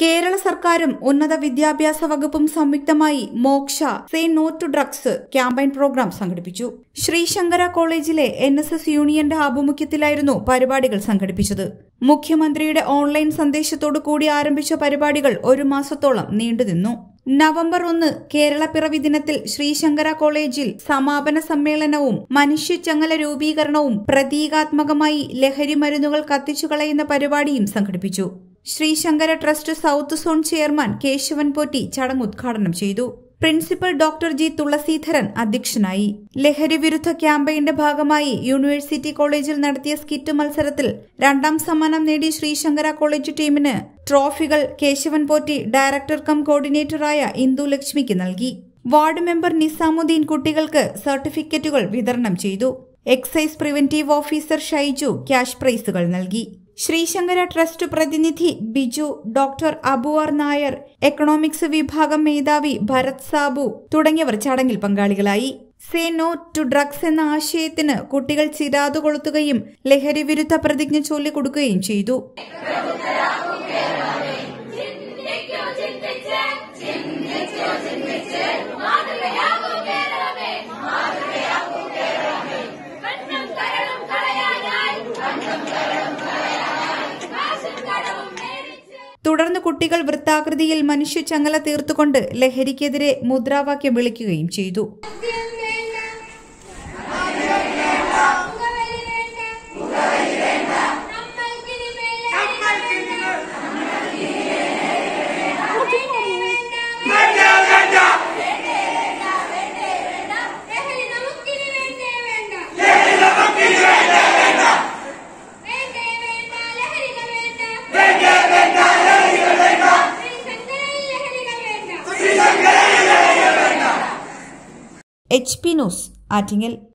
കേരള സർക്കാരും ഉന്നത വിദ്യാഭ്യാസ വകുപ്പും സംയുക്തമായി Moksha say no to drugs campaign programme സംഘടിപ്പിച്ചു ശ്രീശങ്കര കോളേജിലെ എൻ എസ് എസ് യൂണിയന്റെ ആഭിമുഖ്യത്തിലായിരുന്നു പരിപാടികൾ സംഘടിപ്പിച്ചത് മുഖ്യമന്ത്രിയുടെ ഓൺലൈൻ സന്ദേശത്തോടു കൂടി ആരംഭിച്ച പരിപാടികൾ ഒരു മാസത്തോളം നീണ്ടുനിന്നു നവംബർ ഒന്ന് കേരള പിറവി ദിനത്തിൽ ശ്രീശങ്കര കോളേജിൽ സമാപന സമ്മേളനവും മനുഷ്യച്ചങ്ങല രൂപീകരണവും പ്രതീകാത്മകമായി ലഹരി മരുന്നുകൾ കത്തിച്ചു കളയുന്ന പരിപാടിയും സംഘടിപ്പിച്ചു Sreesankara trust south zone chairman Kesavan Potti ചടങ്ങ് ഉദ്ഘാടനം ചെയ്തു പ്രിൻസിപ്പൽ ഡോക്ടർ ജി തുളസീധരൻ അധ്യക്ഷനായി ലഹരി വിരുദ്ധ ക്യാമ്പയിന്റെ ഭാഗമായി യൂണിവേഴ്സിറ്റി കോളേജിൽ നടത്തിയ സ്കിറ്റ് മത്സരത്തിൽ രണ്ടാം സമ്മാനം നേടിയ ശ്രീശങ്കര കോളേജ് ടീമിന് ട്രോഫികൾ കേശവൻ പോറ്റി ഡയറക്ടർ കം കോർഡിനേറ്ററായ ഇന്ദു ലക്ഷ്മിക്ക് നൽകി വാർഡ് മെമ്പർ നിസാമുദ്ദീൻ കുട്ടികൾക്ക് സർട്ടിഫിക്കറ്റുകൾ വിതരണം ചെയ്തു excise preventive officer Shaiju cash പ്രൈസുകൾ നൽകി ശ്രീശങ്കര ട്രസ്റ്റ് പ്രതിനിധി ബിജു ഡോക്ടർ അബുവാർ നായർ എക്കണോമിക്സ് വിഭാഗം മേധാവി ഭരത് സാബു തുടങ്ങിയവർ ചടങ്ങിൽ പങ്കാളികളായി സേ നോ ടു ഡ്രഗ്സ് എന്ന ആശയത്തിന് കുട്ടികൾ ചിരാതു കൊളുത്തുകയും ലഹരി വിരുദ്ധ പ്രതിജ്ഞ ചൊല്ലിക്കൊടുക്കുകയും ചെയ്തു കണ്ണം കരളും കളയാനായി കാശും കടവും മേടിച്ച് തുടർന്ന് കുട്ടികൾ വൃത്താകൃതിയിൽ മനുഷ്യ ചങ്ങല തീർത്തുകൊണ്ട് ലഹരിക്കെതിരെ മുദ്രാവാക്യം വിളിക്കുകയും ചെയ്തു എച്ച് പി ന്യൂസ് ആറ്റിങ്ങൽ